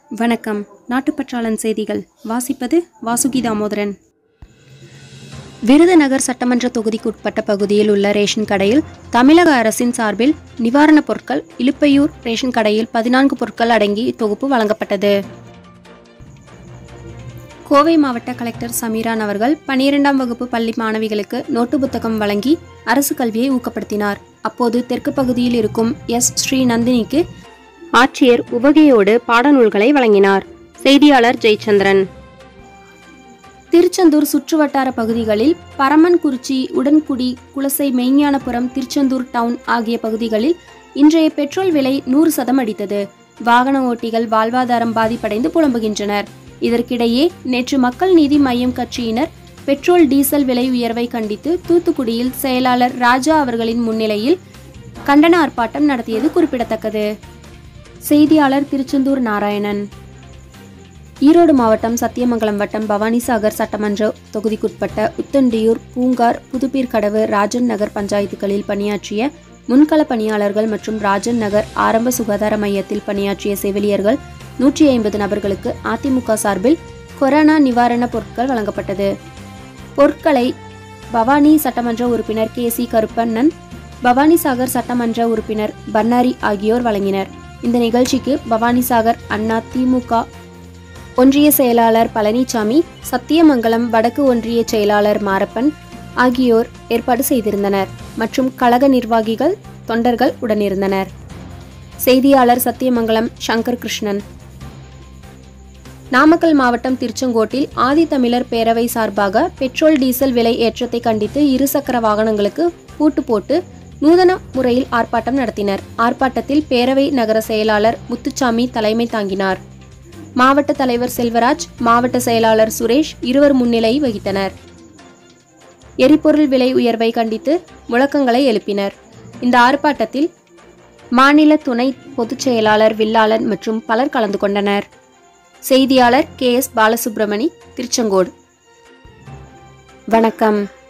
வணக்கம் நாட்டுப்பற்றாளன் செய்திகள் வாசிப்பது வாசுகி தாமோதரன் விருதுநகர் சட்டமன்ற தொகுதிக்குட்பட்ட பகுதியில் உள்ள ரேஷன் கடையில் தமிழக அரசின் சார்பில் நிவாரணப் பொருட்கள் இலுப்பையூர் ரேஷன் கடையில் பதினான்கு பொருட்கள் அடங்கி தொகுப்பு வழங்கப்பட்டது கோவை மாவட்ட கலெக்டர் சமீரான் அவர்கள் பனிரெண்டாம் வகுப்பு பள்ளி மாணவிகளுக்கு நோட்டு புத்தகம் வழங்கி அரசு கல்வியை ஊக்கப்படுத்தினார் அப்போது தெற்கு பகுதியில் இருக்கும் எஸ் ஸ்ரீ நந்தினிக்கு ஆட்சியர் உவகையோடு பாடநூல்களை வழங்கினார் செய்தியாளர் ஜெயச்சந்திரன் திருச்செந்தூர் சுற்றுவட்டார பகுதிகளில் பரமன்குறிச்சி உடன்குடி குலசை மெய்ஞானபுரம் திருச்செந்தூர் டவுன் ஆகிய பகுதிகளில் இன்றைய பெட்ரோல் விலை நூறு சதம் அடித்தது வாகன ஓட்டிகள் வாழ்வாதாரம் பாதிப்படைந்து புலம்புகின்றனர் இதற்கிடையே நேற்று மக்கள் நீதி மய்யம் கட்சியினர் பெட்ரோல் டீசல் விலை உயர்வை கண்டித்து தூத்துக்குடியில் செயலாளர் ராஜா அவர்களின் முன்னிலையில் கண்டன ஆர்ப்பாட்டம் நடத்தியது குறிப்பிடத்தக்கது செய்தியாளர் திருச்செந்தூர் நாராயணன் ஈரோடு மாவட்டம் சத்தியமங்கலம் வட்டம் பவானிசாகர் சட்டமன்ற தொகுதிக்குட்பட்ட உத்தண்டியூர் பூங்கார் புதுப்பீர்கடவு ராஜன் நகர் பஞ்சாயத்துகளில் பணியாற்றிய முன்கள பணியாளர்கள் மற்றும் ராஜன் நகர் ஆரம்ப சுகாதார மையத்தில் பணியாற்றிய செவிலியர்கள் நூற்றி ஐம்பது நபர்களுக்கு அதிமுக சார்பில் கொரோனா நிவாரணப் பொருட்கள் வழங்கப்பட்டது பொருட்களை பவானி சட்டமன்ற உறுப்பினர் கே சி கருப்பண்ணன் பவானிசாகர் சட்டமன்ற உறுப்பினர் பன்னாரி ஆகியோர் வழங்கினர் இந்த நிகழ்ச்சிக்கு பவானிசாகர் அண்ணா திமுக ஒன்றிய செயலாளர் பழனிசாமி சத்தியமங்கலம் வடக்கு ஒன்றிய செயலாளர் மாரப்பன் ஆகியோர் ஏற்பாடு செய்திருந்தனர் மற்றும் கழக நிர்வாகிகள் தொண்டர்கள் உடனிருந்தனர் செய்தியாளர் சத்தியமங்கலம் சங்கர் கிருஷ்ணன் நாமக்கல் மாவட்டம் திருச்செங்கோட்டில் ஆதித்தமிழர் பேரவை சார்பாக பெட்ரோல் டீசல் விலை ஏற்றத்தை கண்டித்து இருசக்கர வாகனங்களுக்கு பூட்டு போட்டு நூதன முறையில் ஆர்ப்பாட்டம் நடத்தினர் ஆர்ப்பாட்டத்தில் பேரவை நகர செயலாளர் முத்துச்சாமி தலைமை தாங்கினார் மாவட்ட தலைவர் செல்வராஜ் மாவட்ட செயலாளர் சுரேஷ் இருவர் முன்னிலை வகித்தனர் எரிபொருள் விலை உயர்வை கண்டித்து முழக்கங்களை எழுப்பினர் இந்த ஆர்ப்பாட்டத்தில் மாநில துணை பொதுச் செயலாளர் வில்லாளன் மற்றும் பலர் கலந்து கொண்டனர் செய்தியாளர் கே எஸ் பாலசுப்ரமணி திருச்செங்கோடு வணக்கம்